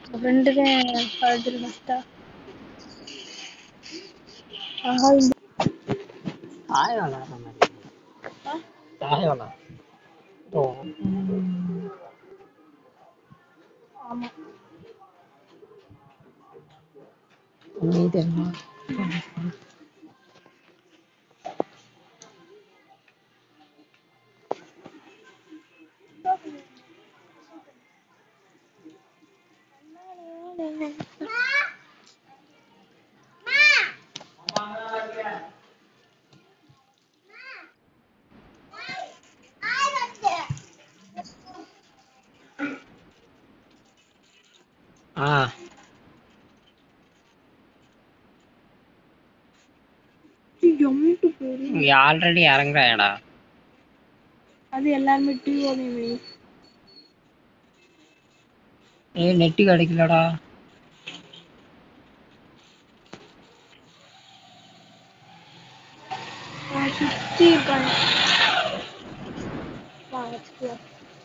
ஃப்ரெண்டுக்கு காலேஜில் ஃபஸ்ட்டா ஆஹா இந்த தாய் விளாட்ற மாதிரி ஆ? தாய் விளாட்ற ஓ ஆமா நீ தெரியுமா ஆ எம்பிட்டு பேரு இங்க ஆல்ரெடி இறங்குறாயடா அது எல்லாருமே டீ ஓடுமே ஏய் நெட்டு கிடைக்கலடா சுத்தி இருக்காங்க வா வச்சுக்கலாம்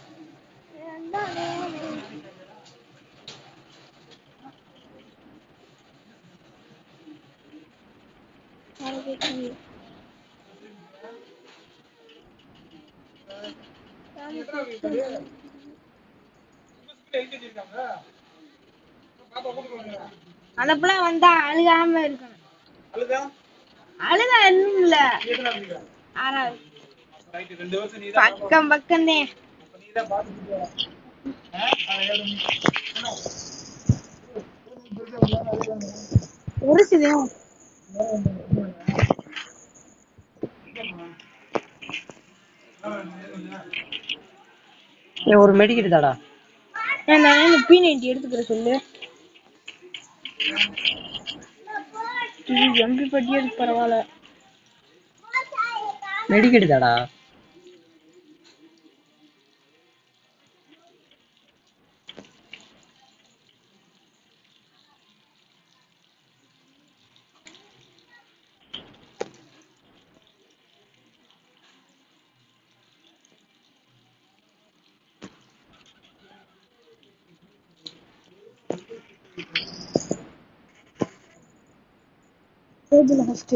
அனுப்பலாம் வந்தா அழுகாம இருக்கணும் அழுதா இன்னும் இல்ல ஆறாவது பக்கம் பக்கம் உருக்குதே ஏய் ஒரு மெடிக்கிட்டு தாடா ஏன் நான் இந்த பி நைன்டி எடுத்துக்கிற சொல்லு இது எம்பி பட்டி எடுத்து பரவாயில்ல மெடிக்கிட்டு தாடா டேபிள் ஃபர்ஸ்ட்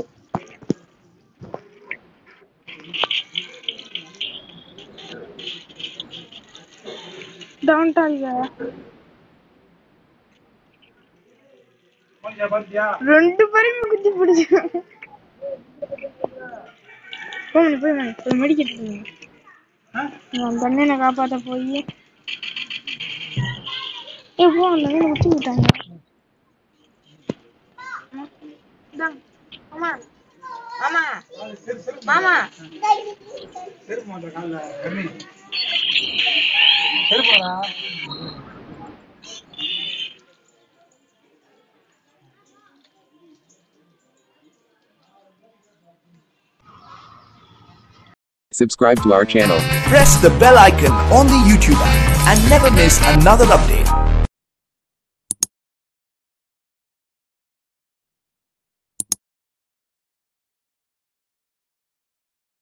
டவுன்டான் ரெண்டு பேருமே குத்தி பிடிச்சாங்க போய் போய் மேம் போய் மெடிக்கெட் நான் தண்ணனை காப்பாத்த போய் ஏ போ அந்த மீன் குத்தி விட்டாங்க இந்தாங்க. மாமா மாமா மாமா Subscribe to our channel. press the bell icon on the YouTube app and never miss another update.